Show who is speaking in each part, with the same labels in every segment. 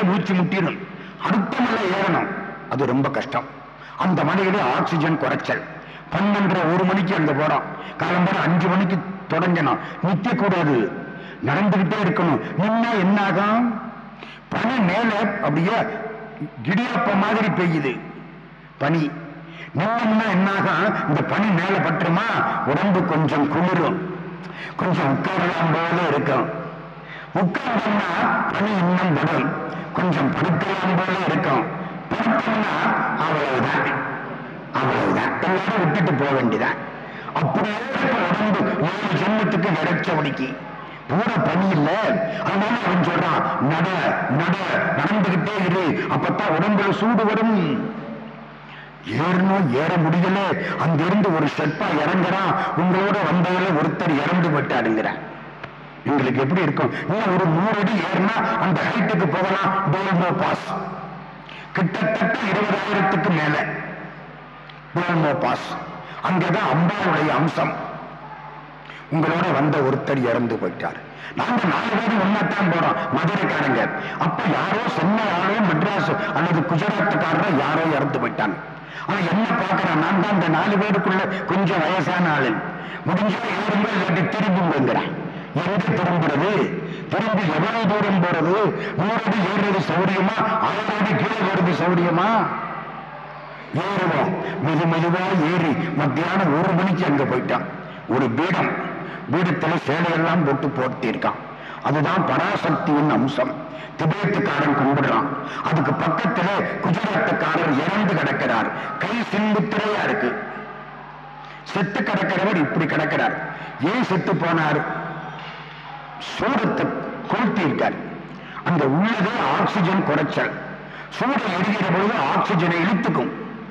Speaker 1: மூச்சு முட்டிடும் அடுத்த மலை ஏறணும் அது ரொம்ப கஷ்டம் அந்த மலையில ஆக்சிஜன் குறைச்சல் பன்னெண்டரை ஒரு மணிக்கு அங்க போறோம் காலம்பர அஞ்சு மணிக்கு தொடங்கணும் நிக்க கூடாது நடந்துகிட்டே இருக்கணும் நின்னா என்ன ஆகும் பனி மேல அப்படியே இடியப்ப மாதிரி பெய்யுது பனி நின்னோம்னா என்னாகும் இந்த பனி மேல பட்டுருமா உடம்பு கொஞ்சம் குளிரும் கொஞ்சம் உட்காரலாம் போல இருக்கும் உட்கார்ந்தோம்னா பனி இன்னும் படும் கொஞ்சம் படுக்கலாம் போல இருக்கும் படுத்தோம்னா அவ்வளவுதான் அவ்வளவுதான் எல்லாரும் விட்டுட்டு போக வேண்டியதான் அப்படியே இப்ப உடம்பு ஏழு ஜென்மத்துக்கு இறைச்ச உடைக்கி பூர பனி இல்ல அதனால அவன் சொல்றான் நட நட நடந்துகிட்டே இரு அப்பத்தான் உடம்புல சூடு வரும் ஏறணும் ஏற முடியல அங்கிருந்து ஒரு ஷெப்பா இறங்குறான் உங்களோட வந்ததுல ஒருத்தர் இறந்து விட்டாருங்கிறான் எங்களுக்கு எப்படி இருக்கும் இன்னும் ஒரு நூறு அடி ஏறினா அந்த ஹைட்டுக்கு போகலாம் டோல்மோ பாஸ் கிட்டத்தட்ட இருபதாயிரத்துக்கு மேல டோல்மோ பாஸ் அங்கதான் அம்பாவுடைய அம்சம் உங்களோட வந்த ஒருத்தர் இறந்து போயிட்டார் நாங்க நாலு பேரும் ஒன்னாத்தான் போறோம் மதுரைக்காரங்க அப்ப யாரோ சென்னை ஆளோ மெட்ராஸ் அல்லது குஜராத்துக்காரரோ யாரோ இறந்து போயிட்டாங்க அவன் என்ன பார்க்கறான் நான் தான் இந்த நாலு பேருக்குள்ள கொஞ்சம் வயசான ஆளு முடிஞ்சா ஏறுங்க இல்லாட்டி திரும்புங்கிறான் எங்க திரும்புறது திரும்பி எவ்வளவு தூரம் போறது நூறடி ஏறுறது சௌரியமா ஆயிரம் அடி கீழே வருது சௌரியமா ஏறுவோம் மெது மெதுவா ஏறி மத்தியானம் ஒரு மணிக்கு அங்க போயிட்டான் ஒரு பீடம் பீடத்துல சேலையெல்லாம் போட்டு போட்டிருக்கான் அதுதான் பராசக்தியின் அம்சம் திபேத்துக்காரன் கும்பிடுறான் அதுக்கு பக்கத்துல குஜராத்துக்காரர் இறந்து கிடக்கிறார் கை சிந்துத்திரையா இருக்கு செத்து கிடக்கிறவர் இப்படி கிடக்கிறார் ஏன் செத்து போனார் சூடத்தை கொளுத்தி இருக்கார் அந்த உள்ளதே ஆக்சிஜன் குறைச்சல் சூடை எரிகிற பொழுது ஆக்சிஜனை இழுத்துக்கும்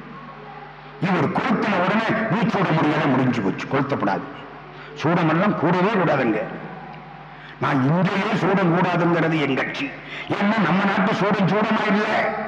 Speaker 1: இவர் கொளுத்தின உடனே மூச்சு விட முடியாத முடிஞ்சு போச்சு கொளுத்தப்படாது சூடமெல்லாம் கூடவே கூடாதுங்க நான் இங்கேயே சூடம் கூடாதுங்கிறது என் கட்சி ஏன்னா நம்ம நாட்டு சூடம் சூடமா இல்ல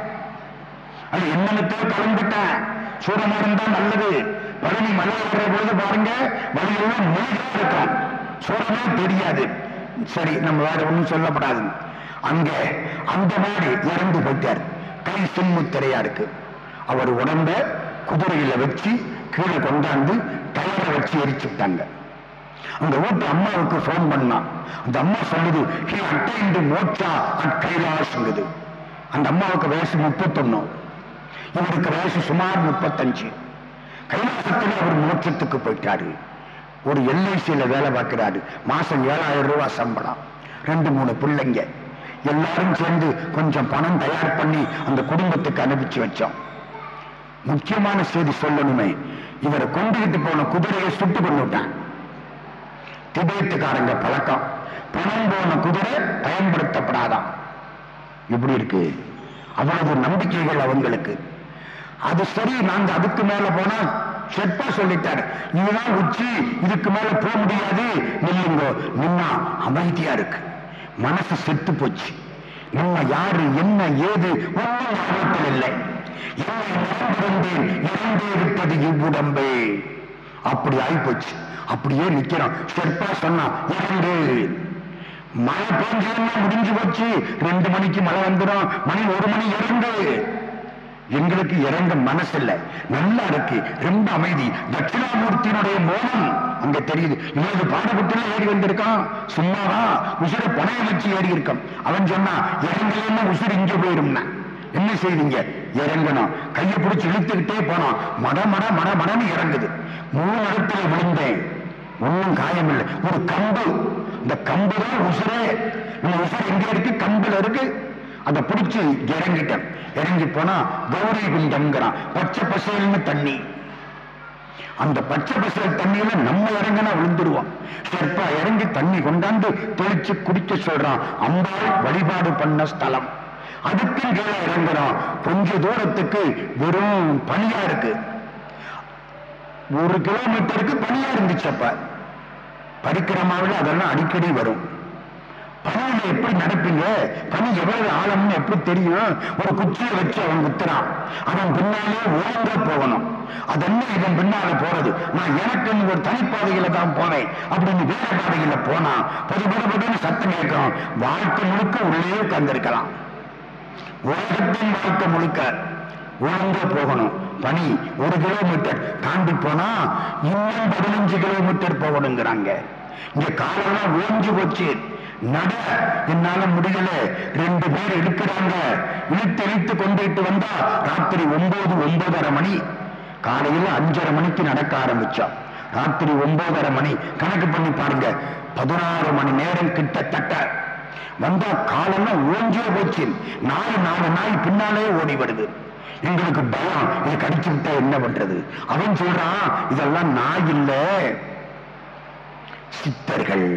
Speaker 1: அது என்னென்னத்தோ கலந்துட்டேன் சூடமா இருந்தா நல்லது பழனி மலை ஏறுற பொழுது பாருங்க வழியெல்லாம் மெழுகா இருக்கும் சூடமே தெரியாது சரி நம்ம வேற ஒண்ணும் சொல்லப்படாது அங்க அந்த மாதிரி இறந்து போயிட்டார் கை சின்முத்திரையா இருக்கு அவர் உடம்ப குதிரையில வச்சு கீழே கொண்டாந்து டயரை வச்சு எரிச்சுட்டாங்க அந்த வீட்டு அம்மாவுக்கு போன் பண்ணான் அந்த அம்மா சொல்லுது ஹி அட்டைண்டு மோட்சா அட் கைலாஷ்ங்குது அந்த அம்மாவுக்கு வயசு முப்பத்தொன்னு இவருக்கு வயசு சுமார் முப்பத்தஞ்சு கைலாசத்தில் அவர் மோட்சத்துக்கு போயிட்டாரு ஒரு எல்ஐசியில வேலை பார்க்கிறாரு மாசம் ஏழாயிரம் ரூபாய் சம்பளம் ரெண்டு மூணு பிள்ளைங்க எல்லாரும் சேர்ந்து கொஞ்சம் பணம் தயார் பண்ணி அந்த குடும்பத்துக்கு அனுப்பிச்சு வச்சோம் முக்கியமான செய்தி சொல்லணுமே இவரை கொண்டுகிட்டு போன குதிரையை சுட்டு கொண்டு விட்டான் திபேத்துக்காரங்க பழக்கம் பணம் போன குதிரை பயன்படுத்தப்படாதாம் இப்படி இருக்கு அவ்வளவு நம்பிக்கைகள் அவங்களுக்கு அது சரி நாங்க அதுக்கு மேல போனா செப்பா சொல்லிட்டாரு இதுதான் உச்சி இதுக்கு மேல போக முடியாது நில்லுங்க நின்னா அமைதியா இருக்கு மனசு செத்து போச்சு நம்ம யாரு என்ன ஏது ஒன்றும் ஞாபகத்தில் இல்லை என்னை நான் பிறந்தேன் இறந்தே விட்டது இவ்வுடம்பே அப்படி ஆயிப்போச்சு அப்படியே நிக்கிறோம் செப்பா சொன்னா இறந்து மழை பெஞ்சதுன்னா முடிஞ்சு போச்சு ரெண்டு மணிக்கு மழை வந்துடும் மணி ஒரு மணி இறந்து எங்களுக்கு இறங்க மனசு இல்ல நல்லா இருக்கு ரொம்ப அமைதி தட்சிணாமூர்த்தியினுடைய மோனம் அங்க தெரியுது இவனுக்கு பாடப்பட்டுல ஏறி வந்திருக்கான் சும்மாவா உசுர பணைய வச்சு ஏறி இருக்கான் அவன் சொன்னா இறங்கலன்னா உசுர் இங்க போயிரும்னா என்ன செய்வீங்க இறங்கணும் கையை பிடிச்சு இழுத்துக்கிட்டே போனோம் மட மட மட மடன்னு இறங்குது மூணு இடத்துல விழுந்தேன் ஒண்ணும் காயம் இல்லை ஒரு கம்பு இந்த கம்பு தான் உசுரே நம்ம உசுர் எங்க இருக்கு கம்புல இருக்கு அதை பிடிச்சு இறங்கிட்டேன் இறங்கி போனா கௌரி குண்டம்ங்கிறான் பச்சை பசேல்னு தண்ணி அந்த பச்சை பசேல் தண்ணியில நம்ம இறங்கினா விழுந்துருவோம் சிற்பா இறங்கி தண்ணி கொண்டாந்து தெளிச்சு குடிக்க சொல்றான் அம்பாள் வழிபாடு பண்ண ஸ்தலம் அதுக்கும் கீழே இறங்குறோம் கொஞ்ச தூரத்துக்கு வெறும் பனியா இருக்கு ஒரு கிலோமீட்டருக்கு பனியா இருந்துச்சு அப்ப பரிக்கிரமாவில் அதெல்லாம் அடிக்கடி வரும் பனியில எப்படி நடப்பீங்க பனி எவ்வளவு ஆழம்னு எப்படி தெரியும் ஒரு குச்சியை வச்சு அவன் குத்துறான் அவன் பின்னாலே ஒழுங்கா போகணும் அதென்ன இவன் பின்னால போறது நான் எனக்குன்னு ஒரு தனிப்பாதையில தான் போனேன் அப்படின்னு வேற பாதையில போனா பது படுபடுன்னு சத்தம் கேட்கும் வாழ்க்கை முழுக்க உள்ளே உட்கார்ந்திருக்கலாம் உலகத்தின் வாழ்க்கை முழுக்க ஒழுங்க போகணும் பனி ஒரு கிலோமீட்டர் தாண்டி போனா இன்னும் பதினஞ்சு கிலோமீட்டர் போகணுங்கிறாங்க இங்க காலெல்லாம் ஓஞ்சு போச்சு நட என்னால முடியல ரெண்டு பேர் இழுக்கிறாங்க இழுத்து இழுத்து கொண்டுட்டு வந்தா ராத்திரி ஒன்பது ஒன்பதரை மணி காலையில அஞ்சரை மணிக்கு நடக்க ஆரம்பிச்சோம் ராத்திரி ஒன்பதரை மணி கணக்கு பண்ணி பாருங்க பதினாறு மணி நேரம் கிட்டத்தட்ட வந்தா காலெல்லாம் ஓஞ்சே போச்சு நாலு நாலு நாய் பின்னாலே ஓடி வருது எங்களுக்கு பயம் இது கடிச்சு விட்டா என்ன பண்றது அவன் சொல்றான் இதெல்லாம் நாய் இல்ல சித்தர்கள்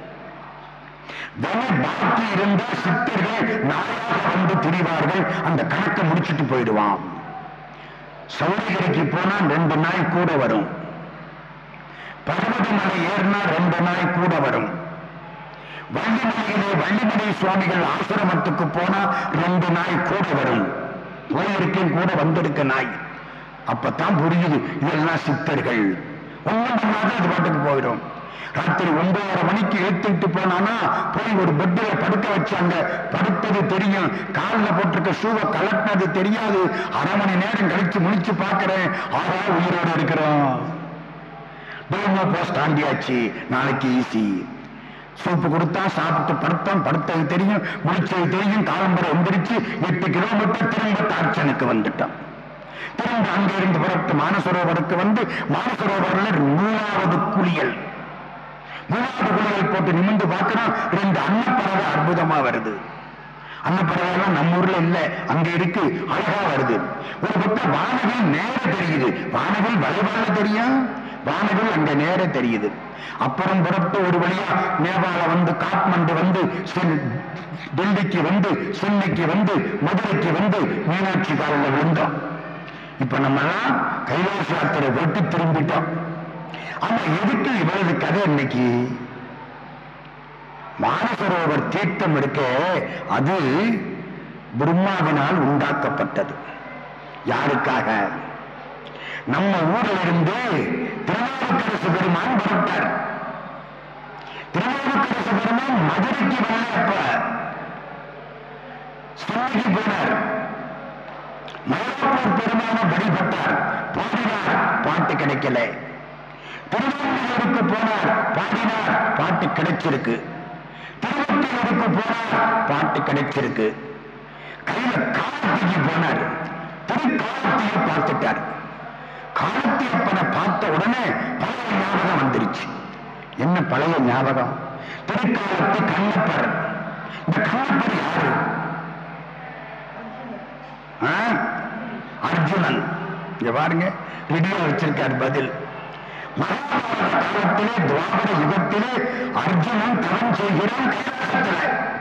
Speaker 1: வன பாக்கி இருந்தா சித்தர்கள் நாயாக வந்து திரிவார்கள் அந்த கணக்கை முடிச்சிட்டு போயிடுவான் சௌரிகரைக்கு போனா ரெண்டு நாய் கூட வரும் பர்வத மலை ஏறினா ரெண்டு நாய் கூட வரும் வள்ளிமலையிலே வள்ளிமலை சுவாமிகள் ஆசிரமத்துக்கு போனா ரெண்டு நாய் கூட வரும் போயிருக்கேன் கூட வந்திருக்க நாய் அப்பதான் புரியுது இதெல்லாம் சித்தர்கள் ஒண்ணும் பண்ணாத அது பாட்டுக்கு போயிடும் ராத்திரி ஒன்பதரை மணிக்கு ஏத்துட்டு போனானா போய் ஒரு பெட்டில் படுக்க வச்சாங்க படுத்தது தெரியும் காலில் போட்டிருக்க ஷூவை கலட்டினது தெரியாது அரை மணி நேரம் கழிச்சு முடிச்சு பார்க்கிறேன் ஆறா உயிரோடு இருக்கிறோம் டோமோ போஸ்ட் ஆண்டியாச்சு நாளைக்கு ஈஸி சூப்பு கொடுத்தா சாப்பிட்டு படுத்தோம் படுத்தது தெரியும் முடிச்சது தெரியும் காலம்பரம் எந்திரிச்சு எட்டு கிலோமீட்டர் திரும்ப தாட்சனுக்கு வந்துட்டோம் திரும்ப அங்கிருந்து புறப்பட்டு மானசரோவருக்கு வந்து மானசரோவரில் மூணாவது குளியல் மூணாவது குளியல் போட்டு நிமிந்து பார்க்கிறோம் ரெண்டு அன்னப்பறவை அற்புதமா வருது அன்னப்பறவைலாம் நம்ம ஊர்ல இல்ல அங்க இருக்கு அழகா வருது ஒரு பக்கம் வானவில் நேர தெரியுது வானவில் வளைவால தெரியும் வானவில் அங்க நேர தெரியுது அப்புறம் புறப்பட்டு ஒரு வழியா நேபாள வந்து காட்மண்டு வந்து சென்- டெல்லிக்கு வந்து சென்னைக்கு வந்து மதுரைக்கு வந்து மீனாட்சி காலில் விழுந்தோம் இப்ப நம்ம எல்லாம் கைலாச யாத்திரை விட்டு திரும்பிட்டோம் ஆனா எதுக்கு இவ்வளவு கதை இன்னைக்கு மானசரோவர் தீர்த்தம் இருக்க அது பிரம்மாவினால் உண்டாக்கப்பட்டது யாருக்காக நம்ம ஊரில் இருந்து திருநாவுக்கரசு பெருமான் புறப்பட்டார் திருநாவுக்கரசு பெருமான் மதுரைக்கு வரல அப்ப சென்னைக்கு போனார் மயிலாப்பூர் பெருமான வழிபட்டார் பாடினார் பாட்டு கிடைக்கல திருவண்ணூருக்கு போனார் பாடினார் பாட்டு கிடைச்சிருக்கு திருவண்ணூருக்கு போனார் பாட்டு கிடைச்சிருக்கு கையில காலத்திக்கு போனார் திருக்காலத்தையை பார்த்துட்டார் காலத்தியப்பனை பார்த்த உடனே பழைய ஞாபகம் வந்துருச்சு என்ன பழைய ஞாபகம் திருக்காலத்து கண்ணப்பர் இந்த கண்ணப்பர் யாரு ஆ? அர்ஜுனன் இங்க பாருங்க ரெடியா வச்சிருக்கார் பதில் மகாபாரத காலத்திலே துவாபர யுகத்திலே அர்ஜுனன் தவம் செய்கிறான் கைலாசத்துல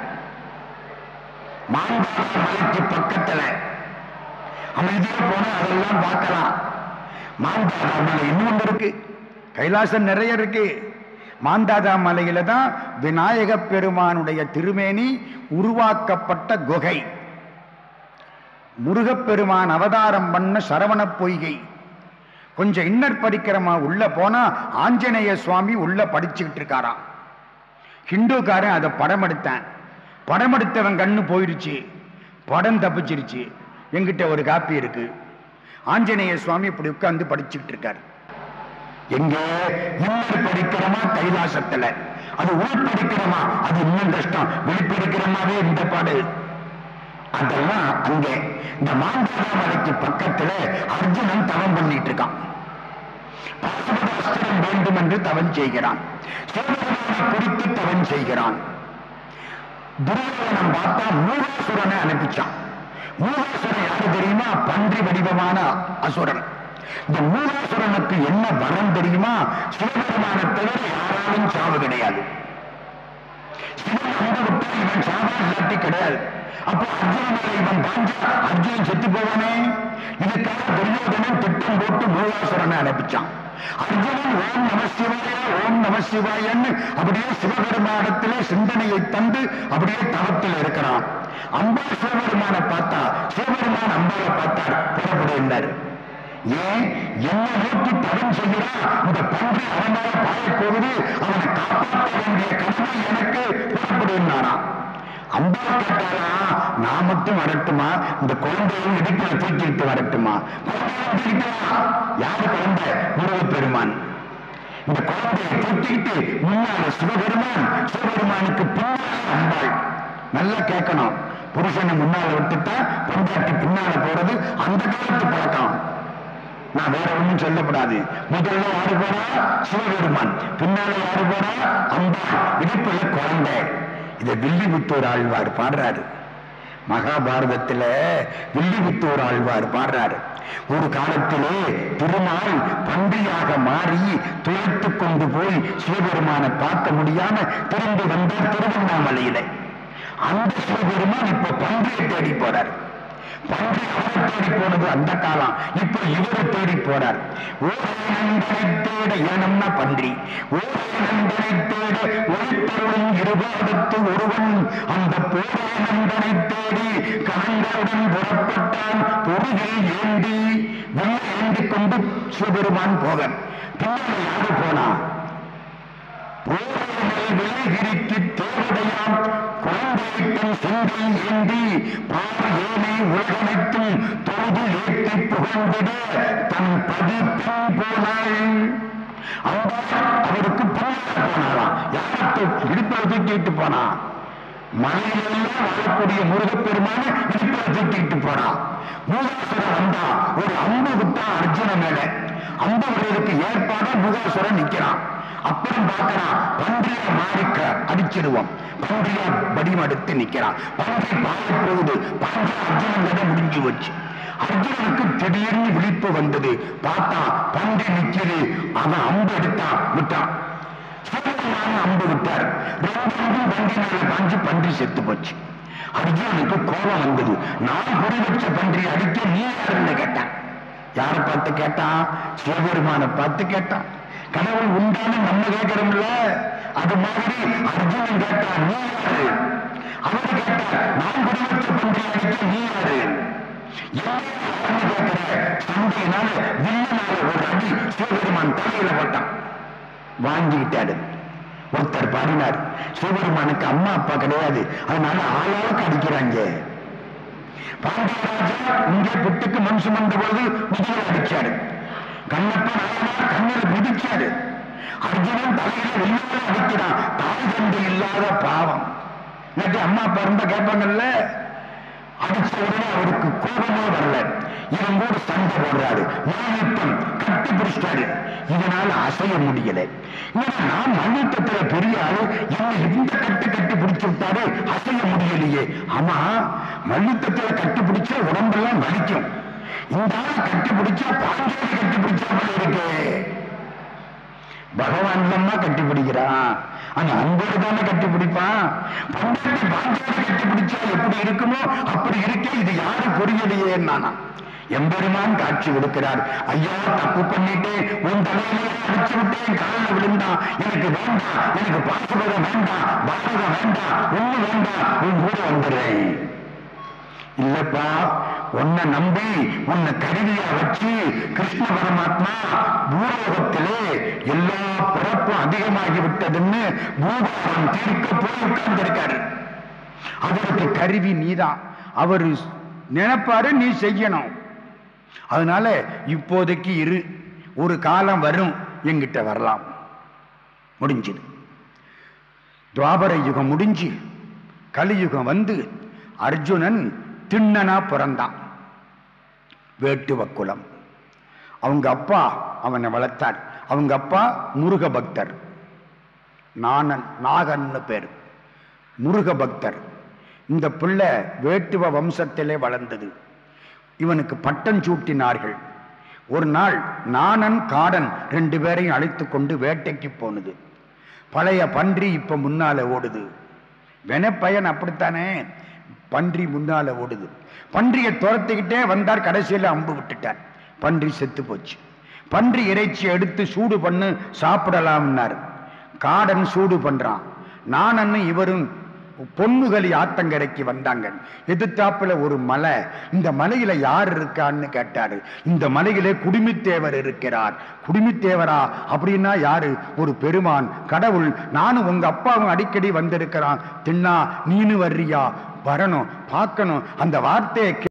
Speaker 1: மாந்தாத மலைக்கு பக்கத்துல அமைதியா போனா அதெல்லாம் பார்க்கலாம் மாந்தாதா மலை இன்னொன்று இருக்கு கைலாசம் நிறைய இருக்கு மாந்தாதா மலையில தான் விநாயக பெருமானுடைய திருமேனி உருவாக்கப்பட்ட குகை முருகப்பெருமான் அவதாரம் பண்ண சரவண பொய்கை கொஞ்சம் இன்னர் படிக்கிறமா உள்ள போனா ஆஞ்சநேய சுவாமி உள்ள படிச்சுக்கிட்டு இருக்காராம் ஹிந்துக்காரன் அதை படம் எடுத்தேன் படம் எடுத்தவன் கண்ணு போயிருச்சு படம் தப்பிச்சிருச்சு என்கிட்ட ஒரு காப்பி இருக்கு ஆஞ்சநேய சுவாமி இப்படி உட்கார்ந்து படிச்சுக்கிட்டு இருக்காரு எங்க இன்னர் படிக்கிறோமா கைலாசத்துல அது உள் படிக்கிறோமா அது இன்னும் கஷ்டம் வெளிப்படிக்கிறோமாவே இந்த பாடு அதெல்லாம் அங்கே இந்த மாந்தாத மலைக்கு பக்கத்துல அர்ஜுனன் தவம் பண்ணிட்டு இருக்கான் பாசுபதாஸ்திரம் வேண்டும் என்று தவம் செய்கிறான் சிவபெருமானை குறித்து தவம் செய்கிறான் துரியோதனன் பார்த்தா மூகாசுரனை அனுப்பிச்சான் மூகாசுரன் யாரு தெரியுமா பன்றி வடிவமான அசுரன் இந்த மூகாசுரனுக்கு என்ன வரம் தெரியுமா சிவபெருமானை தவிர யாராலும் சாவு கிடையாது சிவன் அங்க விட்டா இவன் சாவா இல்லாட்டி கிடையாது அப்போ அர்ஜுனனை இவன் பாஞ்சா அர்ஜுனன் செத்து போவானே இதுக்காக துரியோதனன் திட்டம் போட்டு மூலாசுரனை அனுப்பிச்சான் அர்ஜுனன் ஓம் நம சிவாய ஓம் நம சிவாயன்னு அப்படியே சிவபெருமானத்திலே சிந்தனையை தந்து அப்படியே தவத்தில் இருக்கிறான் அம்பா சிவபெருமான பார்த்தா சிவபெருமான் அம்பாவை பார்த்தார் புறப்படுகிறார் ஏன் என்ன நோக்கி தவம் செய்கிறான் இந்த பன்றி அவனால பாயப் போகுது அவனை காப்பாற்ற வேண்டிய கடமை எனக்கு புறப்படுகிறாராம் அம்பாள் கேட்டாரா நான் மட்டும் வரட்டுமா இந்த குழந்தையும் இடுப்புல தூக்கிட்டு வரட்டுமா குழந்தையும் தூக்கிட்டு வா. யாரு குழந்தை முருகப்பெருமான் இந்த குழந்தையை தூக்கிட்டு முன்னால சிவபெருமான் சிவபெருமானுக்கு பின்னால அம்பாள் நல்லா கேட்கணும் புருஷனை முன்னால விட்டுட்டா பொண்டாட்டி பின்னால போறது அந்த காலத்து பழக்கம் நான் வேற ஒண்ணும் சொல்லப்படாது முதல்ல யாரு போறா சிவபெருமான் பின்னால யாரு போறா அம்பாள் இடுப்புல குழந்தை இதை வில்லிபுத்தூர் ஆழ்வார் பாடுறாரு மகாபாரதத்துல வில்லிபுத்தூர் ஆழ்வார் பாடுறாரு ஒரு காலத்திலே திருமால் பன்றியாக மாறி துளைத்து கொண்டு போய் சிவபெருமானை பார்க்க முடியாம திரும்பி வந்தார் திருவண்ணாமலையில அந்த சிவபெருமான் இப்ப பன்றியை தேடி போறார் பன்றி அவரை தேடி போனது அந்த காலம் இப்ப இவரை தேடி போறார் ஓரே நண்பனை தேட ஏனம்னா பன்றி ஓரே நண்பனை தேட ஒளித்தருளும் இருபாடத்து ஒருவன் அந்த போரே நண்பனை தேடி கணங்களுடன் புறப்பட்டான் பொருகில் ஏந்தி வெள்ள ஏந்தி கொண்டு சிவபெருமான் போவன் பின்னாடி யாரு போனா போரேனை விலைகிரிக்கு தேவடையாம் குழந்தைக்கும் செங்கை ஏந்தி பார் ஏனை உலகனைத்தும் தொழுது ஏற்றி புகழ்ந்திட தன் பதி பின் போனாள் அம்பாள் அவருக்கு பின்னால போனாராம் யாருக்கு இடுப்புல தூக்கிட்டு போனா மலையிலெல்லாம் வாழக்கூடிய முருகப்பெருமான இடுப்புல தூக்கிட்டு போனா மூகாசுரன் வந்தா ஒரு அம்பு விட்டா அர்ஜுன மேல அம்பு விடுறதுக்கு ஏற்பாடா மூகாசுரன் நிக்கிறான் அப்புறம் பார்க்கறான் பன்றிய மாறிக்க அடிச்சிடுவோம் பன்றிய வடிவெடுத்து நிக்கிறான் பன்றி பாய போகுது பன்றி அர்ஜுனன் கதை முடிஞ்சு வச்சு அர்ஜுனனுக்கு திடீர்னு விழிப்பு வந்தது பார்த்தான் பன்றி நிக்குது அவன் அம்பு எடுத்தான் விட்டான் சிவபெருமான அம்பு விட்டார் ரெண்டு அம்பும் பன்றி மேல பாஞ்சு பன்றி செத்து போச்சு அர்ஜுனனுக்கு கோபம் வந்தது நான் குறி வச்ச பன்றி அடிக்க நீ யாருன்னு கேட்டான் யாரை பார்த்து கேட்டான் சிவபெருமான பார்த்து கேட்டான் கடவுள் உண்டான்னு நம்ம கேட்கிறோம்ல அது மாதிரி அர்ஜுனன் கேட்டான் நீ யாரு அவர் கேட்டார் நான் குறி வச்ச பன்றி அடிக்க நீ யாரு சண்டையினால வில்லனால ஒரு அடி சிவபெருமான் தலையில போட்டான் வாங்கிக்கிட்டாரு ஒருத்தர் பாடினார் சிவபெருமானுக்கு அம்மா அப்பா கிடையாது அதனால ஆளாளுக்கு அடிக்கிறாங்க பாண்டியராஜா இங்கே புட்டுக்கு மண் சுமந்த பொழுது முதுகில் அடிச்சாரு கண்ணப்ப நாயனார் கண்ணில் மிதிச்சாரு அர்ஜுனன் தலையில வெள்ளால அடிக்கிறான் தாய் தந்தை இல்லாத பாவம் இல்லாட்டி அம்மா அப்பா இருந்தா கேட்பாங்கல்ல அடிச்ச உடனே அவருக்கு கோபமே வரல இவன் கூட சண்டை போடுறாரு மல்யுத்தம் கட்டி பிடிச்சிட்டாரு இதனால அசைய முடியல ஏன்னா நான் மல்யுத்தத்துல பெரிய ஆளு என்ன இந்த கட்டு கட்டி பிடிச்சு விட்டாரு அசைய முடியலையே ஆமா மல்யுத்தத்துல கட்டி பிடிச்சா உடம்பெல்லாம் வலிக்கும் இந்த ஆள் கட்டி பிடிச்சா பாஞ்சேரி கட்டி பிடிச்சா போல இருக்கு பகவான் தான் கட்டி பிடிக்கிறான் அந்த அன்போடு தானே கட்டி பிடிப்பான் பண்டாட்டி பாஞ்சாலி கட்டி பிடிச்சா எப்படி இருக்குமோ அப்படி இருக்க இது யாரு புரியலையே நானா எம்பெருமான் காட்சி கொடுக்கிறார் ஐயா தப்பு பண்ணிட்டேன் உன் தலையிலே அடிச்சு விட்டேன் காலில் விழுந்தான் எனக்கு வேண்டாம் எனக்கு பாசுபதம் வேண்டாம் பாரதம் வேண்டாம் ஒண்ணு வேண்டாம் உன் கூட வந்துடுறேன் இல்லப்பா உன்னை நம்பி உன்னை கருவியா வச்சு கிருஷ்ண பரமாத்மா பூலோகத்திலே எல்லா பிறப்பும் அதிகமாகி விட்டதுன்னு பூபாரம் தீர்க்க போய் உட்கார்ந்திருக்காரு அவருக்கு கருவி நீதான் அவர் நினைப்பாரு நீ செய்யணும் அதனால இப்போதைக்கு இரு ஒரு காலம் வரும் எங்கிட்ட வரலாம் முடிஞ்சது துவாபர யுகம் முடிஞ்சு கலியுகம் வந்து அர்ஜுனன் திண்ணனா பிறந்தான் வேட்டுவ குலம் அவங்க அப்பா அவனை வளர்த்தார் அவங்க அப்பா முருக பக்தர் நானன் நாகன்னு பேர் முருக பக்தர் இந்த பிள்ளை வேட்டுவ வம்சத்திலே வளர்ந்தது இவனுக்கு பட்டம் சூட்டினார்கள் ஒரு நாள் நாணன் காடன் ரெண்டு பேரையும் அழைத்து கொண்டு வேட்டைக்கு போனது பழைய பன்றி இப்ப முன்னால ஓடுது வெனப்பயன் அப்படித்தானே பன்றி முன்னால ஓடுது பன்றியை துரத்திக்கிட்டே வந்தார் கடைசியில் அம்பு விட்டுட்டார் பன்றி செத்து போச்சு பன்றி இறைச்சி எடுத்து சூடு பண்ணு சாப்பிடலாம்னார் காடன் சூடு பண்றான் நானன்னு இவரும் பொன்முகலி ஆத்தங்கரைக்கு வந்தாங்க எதிர்த்தாப்புல ஒரு மலை இந்த மலையில யார் இருக்கான்னு கேட்டாரு இந்த மலையிலே குடுமித்தேவர் இருக்கிறார் குடுமித்தேவரா அப்படின்னா யாரு ஒரு பெருமான் கடவுள் நானும் உங்க அப்பாவும் அடிக்கடி வந்திருக்கிறான் தின்னா நீனு வர்றியா வரணும் பார்க்கணும் அந்த வார்த்தையை